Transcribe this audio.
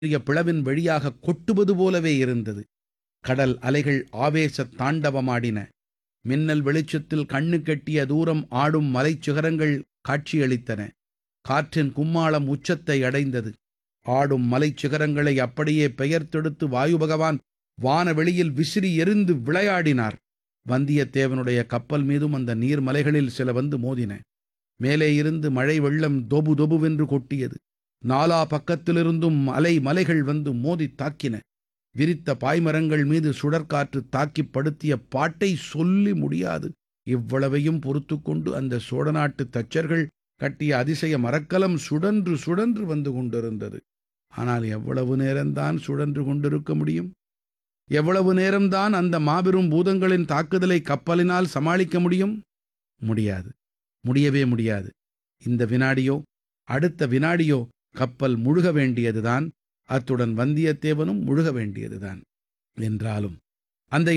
பெரிய பிளவின் வழியாக கொட்டுவது போலவே இருந்தது கடல் அலைகள் ஆவேச தாண்டவமாடின மின்னல் வெளிச்சத்தில் கண்ணு கெட்டிய தூரம் ஆடும் மலைச்சிகரங்கள் காட்சியளித்தன காற்றின் கும்மாளம் உச்சத்தை அடைந்தது ஆடும் மலைச்சிகரங்களை அப்படியே பெயர்த்தெடுத்து வாயு பகவான் வானவெளியில் விசிறி எறிந்து விளையாடினார் வந்தியத்தேவனுடைய கப்பல் மீதும் அந்த நீர்மலைகளில் சில வந்து மோதின மேலே இருந்து மழை வெள்ளம் தொபு தொபுவென்று கொட்டியது நாலா பக்கத்திலிருந்தும் அலை மலைகள் வந்து மோதி தாக்கின விரித்த பாய்மரங்கள் மீது சுடற்காற்று தாக்கிப் படுத்திய பாட்டை சொல்லி முடியாது இவ்வளவையும் பொறுத்து கொண்டு அந்த சோழ நாட்டு தச்சர்கள் கட்டிய அதிசய மரக்கலம் சுழன்று சுழன்று வந்து கொண்டிருந்தது ஆனால் எவ்வளவு நேரம்தான் சுழன்று கொண்டிருக்க முடியும் எவ்வளவு நேரம்தான் அந்த மாபெரும் பூதங்களின் தாக்குதலை கப்பலினால் சமாளிக்க முடியும் முடியாது முடியவே முடியாது இந்த வினாடியோ அடுத்த வினாடியோ கப்பல் முழுக வேண்டியதுதான் அத்துடன் வந்தியத்தேவனும் முழுக வேண்டியதுதான் என்றாலும் அந்த